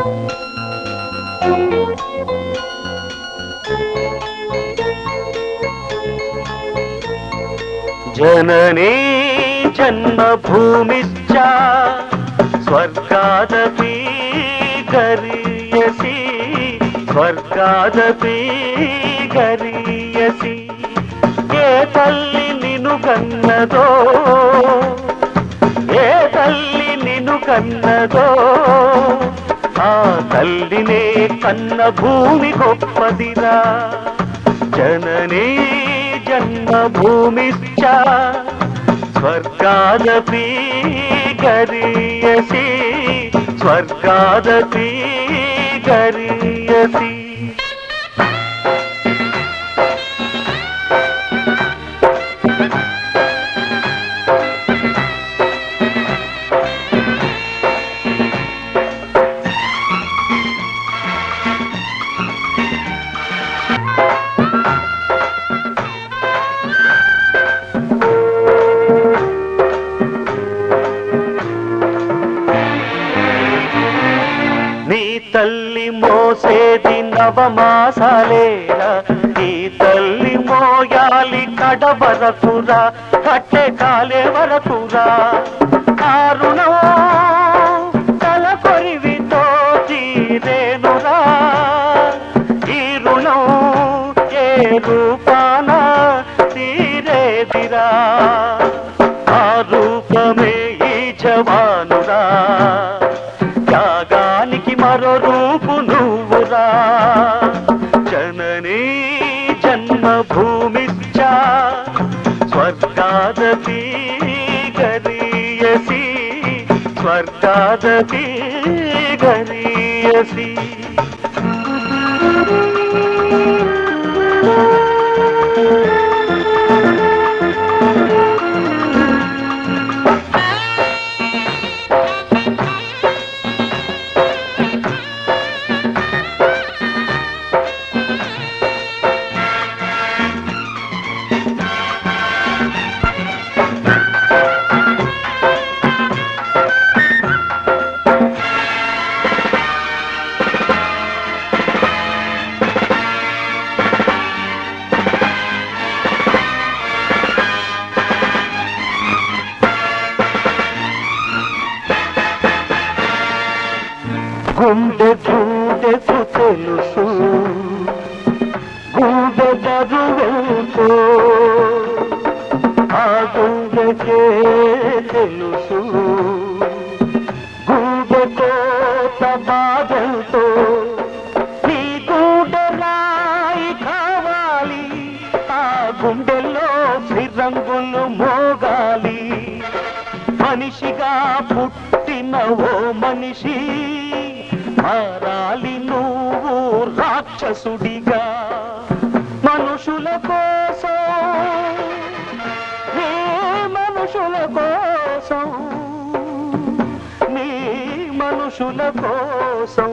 జననీ జన్మభూమిశ్చ స్వర్గాదపి గరీయసి స్వర్గాదపి గరీయసి ఏ తల్లి నిను కన్నదో ఏ తల్లి నిను కన్నదో ఆ తల్లినే కన్న భూమి గొప్పదిరా జననీ జన్మభూమిశ్చ స్వర్గాదపి గరీయసి స్వర్గాదపి గరీయసి నీ తల్లి మోసేది నవమాసాలేరా నీ తల్లి మోయాలి కడ వరకురా కట్టె కాలే వరకురా కారుణం తల కొరివితో తీరేనురా ఈ రుణం ఏ రూపాన తీరేదిరా ఆ రూపమే ఈ జవానురా త్యాగానికి మరో రూపు నువ్వురా జననీ జన్మభూమిశ్చ స్వర్గాదపి గరీయసి స్వర్గాదపి గరీయసి గుండె గుండెకు తెలుసు గుండె బరువుతో ఆ గుండెకే తెలుసు గుండె కోత బాధలతో నీ గుండె రాయి కావాలి ఆ గుండెల్లో శ్రీరంగులు మోగాలి మనిషిగా పుట్టిన ఓ మనిషి మారాలి నువ్వు రాక్షసుడిగా మనుషుల కోసం నీ మనుషుల కోసం నీ మనుషుల కోసం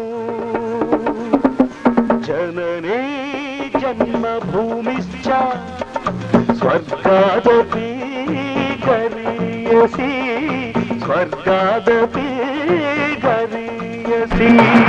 జననీ జన్మభూమిశ్చ స్వర్గాదపి గరీయసి స్వర్గాదపి గరీయసి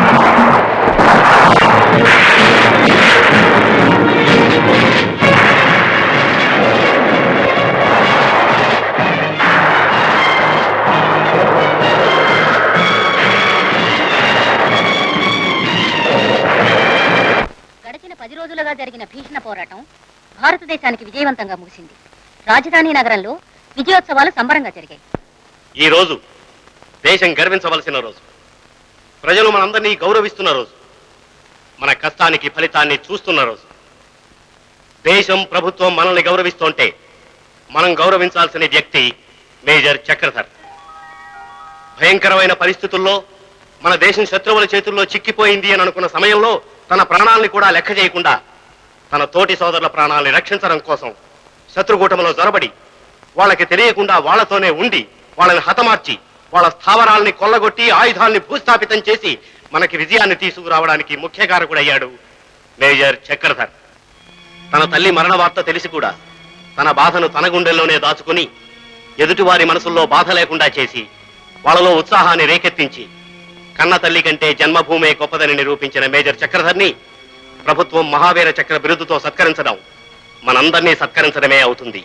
గడిచిన పది రోజులుగా జరిగిన భీషణ పోరాటం భారతదేశానికి విజయవంతంగా ముగిసింది రాజధాని నగరంలో విజయోత్సవాలు సంబరంగా జరిగాయి ఈ రోజు దేశం గర్వించవలసిన రోజు ప్రజలు మనందరినీ గౌరవిస్తున్న రోజు మన కష్టానికి ఫలితాన్ని చూస్తున్న రోజు దేశం ప్రభుత్వం మనల్ని గౌరవిస్తుంటే మనం గౌరవించాల్సిన వ్యక్తి మేజర్ చక్రధర్ భయంకరమైన పరిస్థితుల్లో మన దేశం శత్రువుల చేతుల్లో చిక్కిపోయింది అని అనుకున్న సమయంలో తన ప్రాణాల్ని కూడా లెక్క చేయకుండా తన తోటి సోదరుల ప్రాణాల్ని రక్షించడం కోసం శత్రుకూటంలో జొరబడి వాళ్ళకి తెలియకుండా వాళ్ళతోనే ఉండి వాళ్ళని హతమార్చి వాళ్ళ స్థావరాల్ని కొల్లగొట్టి ఆయుధాల్ని భూస్థాపితం చేసి మనకి విజయాన్ని తీసుకురావడానికి ముఖ్య కారకుడయ్యాడు మేజర్ చక్రధర్ తన తల్లి మరణ వార్త తెలిసి కూడా తన బాధను తన గుండెల్లోనే దాచుకుని ఎదుటివారి మనసుల్లో బాధ లేకుండా చేసి వాళ్ళలో ఉత్సాహాన్ని రేకెత్తించి కన్న తల్లి కంటే జన్మభూమే గొప్పదని నిరూపించిన మేజర్ చక్రధర్ని ప్రభుత్వం మహావీర చక్ర బిరుదుతో సత్కరించడం మనందరినీ సత్కరించడమే అవుతుంది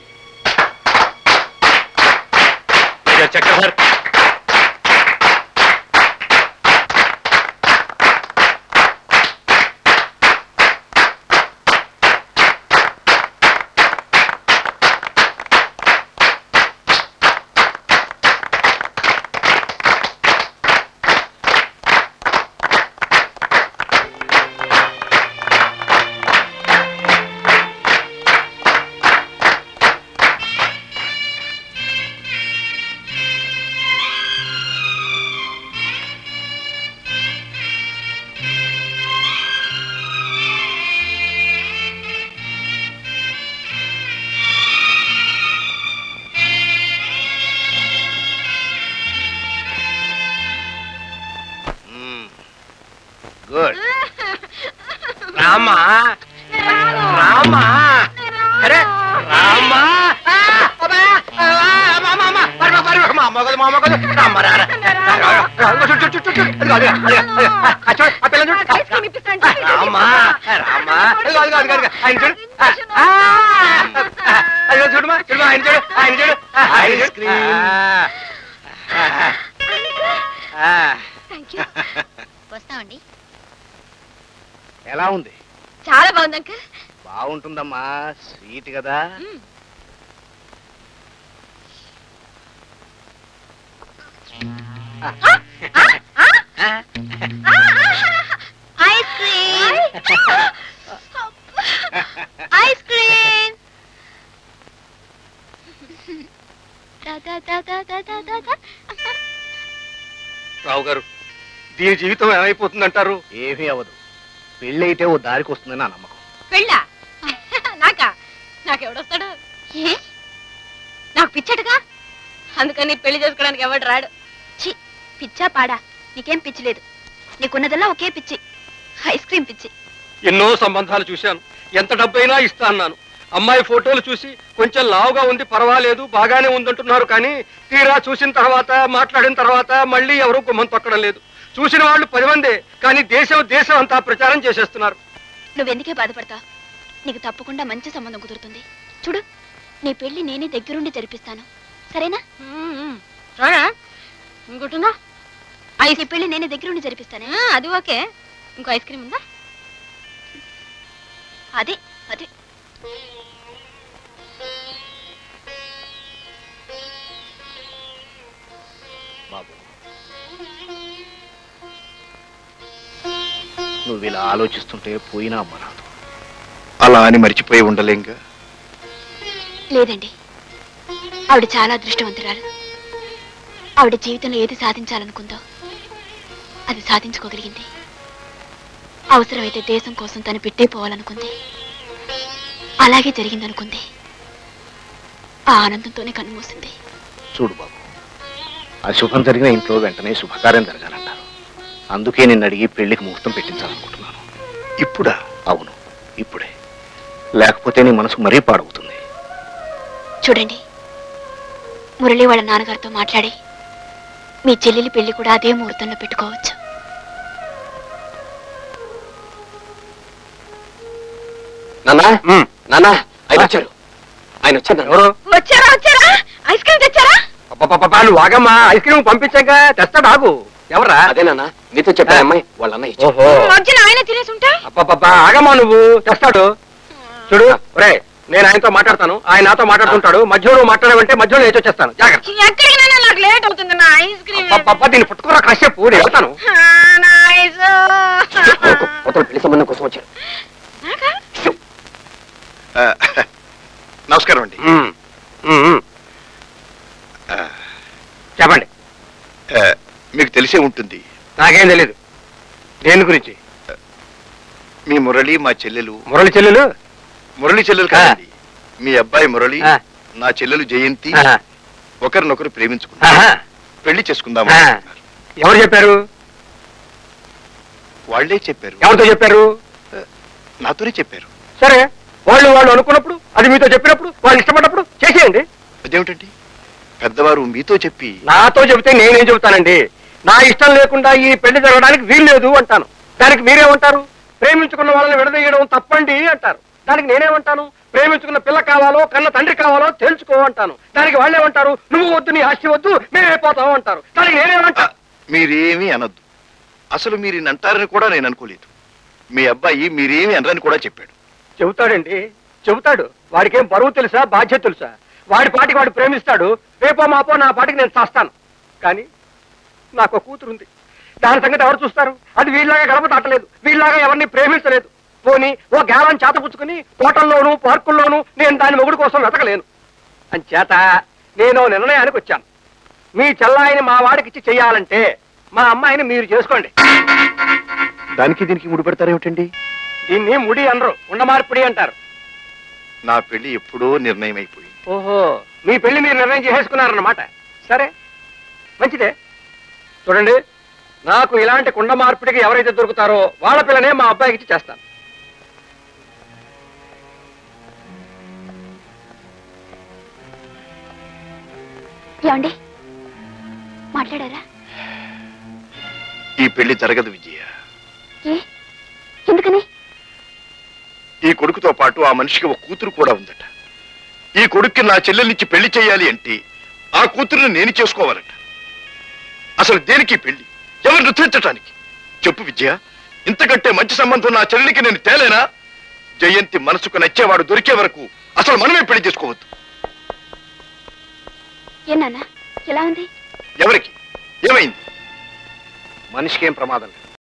మేజర్ చక్రధర్ గుడ్ రామా రామా అరే రామా ఆ, అబ్బా, ఆ, అమ్మ, అమ్మ, అమ్మ, పరుగు, పరుగు, మా అమ్మ కాదు, మా అమ్మ కాదు. రామ్మ, రా, రా. రా, రా, రా, రా, చూడు, చూడు, చూడు, చూడు. అదిగో, అదిగో, అదిగో, అదిగో. ఆ, చూడు, ఆ పిల్లని చూడు. ఐస్ క్రీమ్ ఇప్పిస్తాను. రామా, రామా. అదిగో, అదిగో, అదిగో, అదిగో. ఆయన చూడు. ఆ, ఆ, ఆ, అదిగో చూడుమా, చూడుమా, ఆయన చూడు, ఆయన చూడు. ఆ, ఆయన చూడు. Ice cream. ఆ, ఆ, ఆ. వస్తామండి ఎలా ఉంది చాలా బాగుంది అంకుల్ బాగుంటుందమ్మా స్వీట్ కదా ice cream ice cream Rao garu దీని జీవితం ఏమైపోతుందంటారు ఏమీ అవ్వదు పెళ్ళి అయితే ఓ దారికి వస్తుందని నా నమ్మకం పెళ్ళా నాకా నాకెవడొస్తాడు ఏ నాకు పిచ్చటగా అందుకని పెళ్లి చేసుకోవడానికి ఎవడు రాడు చి పిచ్చా పాడా నీకేం పిచ్చి లేదు నీకున్నదల్లా ఒకే పిచ్చి ఐస్ క్రీమ్ పిచ్చి ఎన్నో సంబంధాలు చూశాను ఎంత డబ్బైనా ఇస్తా అన్నాను అమ్మాయి ఫోటోలు చూసి కొంచెం లావుగా ఉంది పర్వాలేదు బాగానే ఉందంటున్నారు కానీ తీరా చూసిన తర్వాత మాట్లాడిన తర్వాత మళ్ళీ ఎవరూ గుమ్మం తొక్కడం లేదు చూసిన వాళ్ళు పది మందే కానీ దేశం దేశం అంతా ప్రచారం చేసేస్తున్నారు నువ్వెందుకే బాధపడతావు నీకు తప్పకుండా మంచి సంబంధం కుదురుతుంది చూడు నీ పెళ్లి నేనే దగ్గరుండి జరిపిస్తాను సరేనా రానా ఇంకోటిందా ఐస్ పెళ్లి నేనే దగ్గరుండి జరిపిస్తానే అది ఓకే ఇంకో ఐస్ క్రీమ్ ఉందా అదే అదే బాబు నువ్వు ఇలా ఆలోచిస్తుంటే పోయినా అమ్మ రాదు అలా అని మర్చిపోయి ఉండలేంగా లేదండి ఆవిడ చాలా అదృష్టవంతురాలు ఆవిడ జీవితంలో ఏది సాధించాలనుకుందో అది సాధించుకోగలిగింది అవసరమైతే దేశం కోసం తను పెట్టేపోవాలనుకుంది అలాగే జరిగిందనుకుంది ఆ ఆనందంతోనే కన్నుమూసింది చూడు బాబు అశుభం జరిగిన ఇంట్లో వెంటనే శుభకార్యం జరగాలంటారు అందుకే నిన్ను అడిగి పెళ్లికి ముహూర్తం పెట్టించాలనుకుంటున్నాను ఇప్పుడా అవును ఇప్పుడే లేకపోతే నీ మనసు మరీ పాడవుతుంది చూడండి మురళి వాళ్ళ నాన్నగారితో మాట్లాడి మీ చెల్లెలి పెళ్లి కూడా అదే ముహూర్తంలో పెట్టుకోవచ్చు నాన్న నాన్న ఆయన వచ్చారు ఆయన వచ్చారు ఎవరు వచ్చారా వచ్చారా ఐస్ క్రీమ్ తెచ్చారా అబ్బబ్బబ్బబ్బా, నువ్వు ఆగమ్మా ఐస్ క్రీమ్ పంపించాక తెస్తాడు ఆగు ఎవరా అదేనా నీతో చెప్పే అమ్మాయి వాళ్ళ అన్నయ్య ఓహో మధ్యలో ఆయన తినేసి ఉంటా అబ్బబ్బబ్బా, ఆగమ్మా నువ్వు తెస్తాడు చూడు ఒరే నేను ఆయనతో మాట్లాడతాను ఆయన నాతో మాట్లాడుతుంటాడు మధ్యలో నువ్వు మాట్లాడమంటే మధ్యలో నేను వచ్చేస్తాను జాగ్రత్త ఎక్కడికి నాకు లేట్ అవుతుంది నా ఐస్ క్రీమ్ అబ్బబ్బబ్బా, దీన్ని పుట్టుకురా కాసేపు నేను వెళ్తాను నా ఐస్ కొత్త పెళ్లి సంబంధం కోసం వచ్చారు ఆ, నమస్కారం అండి ఉమ్, ఉమ్, ఉమ్. ఆ, చెప్పండి ఆ, మీకు తెలిసే ఉంటుంది నాకేం తెలియదు దేని గురించి మీ మురళి మా చెల్లెలు మురళి చెల్లెలు మురళి చెల్లెలు కాదండి మీ అబ్బాయి మురళి ఆ. నా చెల్లెలు జయంతి ఆహా, ఒకరినొకరు ప్రేమించుకున్నారు ఆహా. పెళ్లి చేసుకుందాం ఆ. ఎవరు చెప్పారు వాళ్లే చెప్పారు ఎవరితో చెప్పారు నాతోనే చెప్పారు సరే వాళ్ళు వాళ్ళు అనుకున్నప్పుడు అది మీతో చెప్పినప్పుడు వాళ్ళు ఇష్టపడినప్పుడు చేసేయండి అదేమిటండి పెద్దవారు మీతో చెప్పి నాతో చెబితే నేనేం చెబుతానండి నా ఇష్టం లేకుండా ఈ పెళ్లి జరగడానికి వీల్లేదు అంటాను దానికి మీరేమంటారు ప్రేమించుకున్న వాళ్ళని విడదీయడం తప్పండి అంటారు దానికి నేనేమంటాను ప్రేమించుకున్న పిల్ల కావాలో కన్న తండ్రి కావాలో తెలుసుకో అంటాను దానికి వాళ్ళేమంటారు నువ్వు వద్దు నీ ఆస్తి వద్దు మేమైపోతాం అంటారు దానికి నేనేమంటా మీరేమీ అనొద్దు అసలు మీరు ఈయన అంటారని కూడా నేను అనుకోలేదు మీ అబ్బాయి మీరేమీ అనరని కూడా చెప్పాడు చెబుతాడండి చెబుతాడు వాడికేం బరువు తెలుసా బాధ్యత తెలుసా వాడి పాటికి వాడు ప్రేమిస్తాడు రేపో మాపో నా పాటికి నేను చేస్తాను కానీ నాకు ఒక కూతురు ఉంది దాని సంగతి ఎవరు చూస్తారు అది వీళ్ళలాగా గడప తట్టలేదు వీళ్ళలాగా ఎవరిని ప్రేమించలేదు పోని ఓ గేలం చేతపుచ్చుకుని తోటల్లోనూ పార్కుల్లోనూ నేను దాని మొగుడు కోసం వెతకలేను అంచేత నేను ఓ నిర్ణయానికి వచ్చాను మీ చెల్లాయిని మా వాడికిచ్చి చెయ్యాలంటే మా అమ్మాయిని మీరు చేసుకోండి దానికి దీనికి ముడిపెడతారేమిటండి దీన్ని ముడి అనరు ఉండమార్పిడి అంటారు నా పెళ్లి ఎప్పుడో నిర్ణయం అయిపోయింది ఓహో మీ పెళ్లి మీరు నిర్ణయం చేసేసుకున్నారన్నమాట సరే మంచిదే చూడండి నాకు ఇలాంటి కుండ మార్పిడికి ఎవరైతే దొరుకుతారో వాళ్ళ పిల్లనే మా అబ్బాయికి ఇచ్చి చేస్తాను ఏమండి మాట్లాడారా ఈ పెళ్లి జరగదు విజయ ఏ ఎందుకని ఈ కొడుకుతో పాటు ఆ మనిషికి ఒక కూతురు కూడా ఉందట ఈ కొడుక్కి నా చెల్లెల్నిచ్చి పెళ్లి చేయాలి అంటే ఆ కూతురుని నేను చేసుకోవాలట అసలు దేనికి ఈ పెళ్లి ఎవరు నృత్యించటానికి చెప్పు విజయ ఇంతకంటే మంచి సంబంధం నా చెల్లెలికి నేను తేలేనా జయంతి మనసుకు నచ్చేవాడు దొరికే వరకు అసలు మనమే పెళ్లి చేసుకోవద్దు ఏ నాన్న ఎలా ఉంది ఎవరికి ఏమైంది మనిషికి ఏం ప్రమాదం లేదు